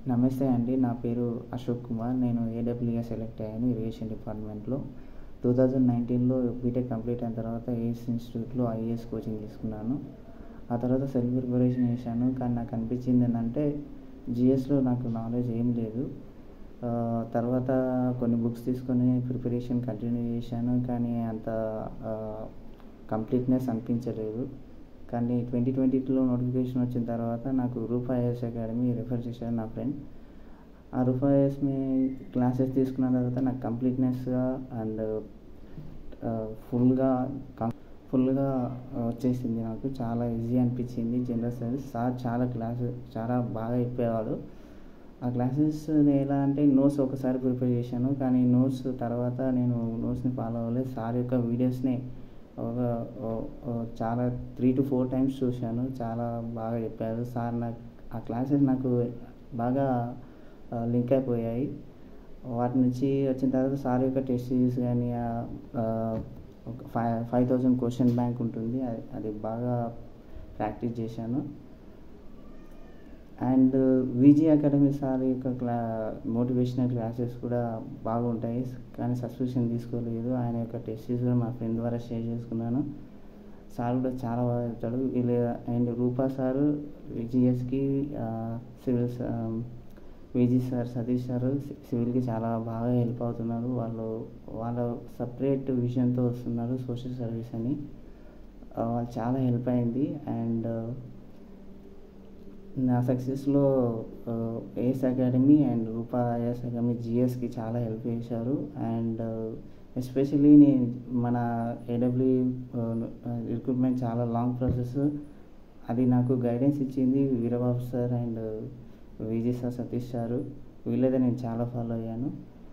నమస్తే అండి నా పేరు అశోక్ కుమార్ నేను ఏడబ్ల్యూఎస్ సెలెక్ట్ అయ్యాను ఇరిగేషన్ డిపార్ట్మెంట్లో టూ థౌజండ్ నైన్టీన్లో బీటెక్ కంప్లీట్ అయిన తర్వాత ఏఎస్ ఇన్స్టిట్యూట్లో ఐఏఎస్ కోచింగ్ తీసుకున్నాను ఆ తర్వాత సెల్ఫ్ ప్రిపరేషన్ చేశాను కానీ నాకు అనిపించింది ఏంటంటే జిఎస్లో నాకు నాలెడ్జ్ ఏం లేదు ఆ, తర్వాత కొన్ని బుక్స్ తీసుకొని ప్రిపరేషన్ కంటిన్యూ చేశాను కానీ అంత కంప్లీట్నెస్ అనిపించలేదు కానీ ట్వంటీ ట్వంటీ టూలో నోటిఫికేషన్ వచ్చిన తర్వాత నాకు రూపా ఐఎస్ అకాడమీ రిఫర్ చేశారు నా ఫ్రెండ్ ఆ రూపా ఐఎస్ మీ క్లాసెస్ తీసుకున్న తర్వాత నాకు కంప్లీట్నెస్గా అండ్ ఫుల్గా ఫుల్గా వచ్చేసింది నాకు చాలా ఈజీ అనిపించింది జనరల్ సర్వీస్ సార్ చాలా క్లాస్ చాలా బాగా చెప్పేవాడు ఆ క్లాసెస్ ఎలా అంటే నోట్స్ ఒకసారి ప్రిపేర్ చేశాను కానీ నోట్స్ తర్వాత నేను నోట్స్ని ఫాలో అవ్వలేదు సార్ యొక్క వీడియోస్ని ఒక ఓ- ఓ- చాలా త్రీ టు ఫోర్ టైమ్స్ చూశాను చాలా బాగా చెప్పారు సార్ నాకు ఆ క్లాసెస్ నాకు బాగా లింక్ అయిపోయాయి వాటి నుంచి వచ్చిన తర్వాత సార్ యొక్క టెస్ట్ సిరీస్ కానీ ఒక five five thousand question bank ఉంటుంది అది అది బాగా ప్రాక్టీస్ చేశాను అండ్ విజీ అకాడమీ సార్ యొక్క క్లా మోటివేషనల్ క్లాసెస్ కూడా బాగుంటాయి కానీ సబ్స్క్రిప్షన్ తీసుకోలేదు ఆయన యొక్క టెస్ట్స్ కూడా మా ఫ్రెండ్ ద్వారా షేర్ చేసుకున్నాను సార్ కూడా చాలా బాగా చెప్తాడు ఇలా అండ్ రూపా సార్ విజిఎస్కి civil Viji sir Satish sir సివిల్కి చాలా బాగా హెల్ప్ అవుతున్నారు వాళ్ళు వాళ్ళ సపరేట్ విజన్తో వస్తున్నారు సోషల్ సర్వీస్ అని ఆ, వాళ్ళు చాలా హెల్ప్ అయింది అండ్ నా సక్సెస్లో ACE academy and Rupa IAS academy జిఎస్కి చాలా హెల్ప్ చేశారు అండ్ ఎస్పెషలీ నేను మన ఏడబ్ల్యూ రిక్రూట్మెంట్ చాలా లాంగ్ ప్రాసెస్ అది నాకు గైడెన్స్ ఇచ్చింది Veerababu sir and Vijay sir Satish sir వీళ్ళదే నేను చాలా ఫాలో అయ్యాను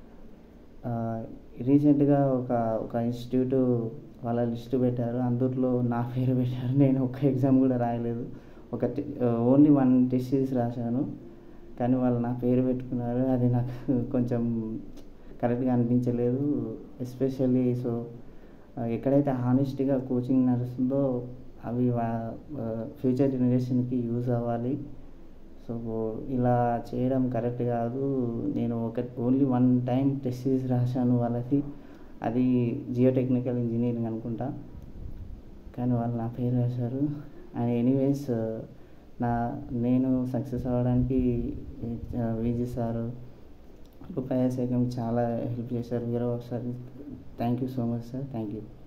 రీసెంట్గా ఒక ఒక ఇన్స్టిట్యూట్ వాళ్ళ లిస్ట్ పెట్టారు అందులో నా పేరు పెట్టారు నేను ఒక్క ఎగ్జామ్ కూడా రాయలేదు ఒక ఓన్లీ వన్ టెస్ట్ సిరీస్ రాశాను కానీ వాళ్ళు నా పేరు పెట్టుకున్నారు అది నాకు కొంచెం కరెక్ట్గా అనిపించలేదు ఎస్పెషల్లీ సో ఎక్కడైతే హానెస్ట్గా కోచింగ్ నడుస్తుందో అవి ఫ్యూచర్ జనరేషన్కి యూజ్ అవ్వాలి సో ఇలా చేయడం కరెక్ట్ కాదు నేను ఒక only one time test series రాశాను వాళ్ళకి అది జియో టెక్నికల్ ఇంజనీరింగ్ అనుకుంటా కానీ వాళ్ళు నా పేరు రాశారు అండ్ ఎనీవేస్ నా నేను సక్సెస్ అవ్వడానికి విజయ్ సార్ రూపాయ శాఖం చాలా హెల్ప్ చేశారు Veerababu sir thank you so much sir thank you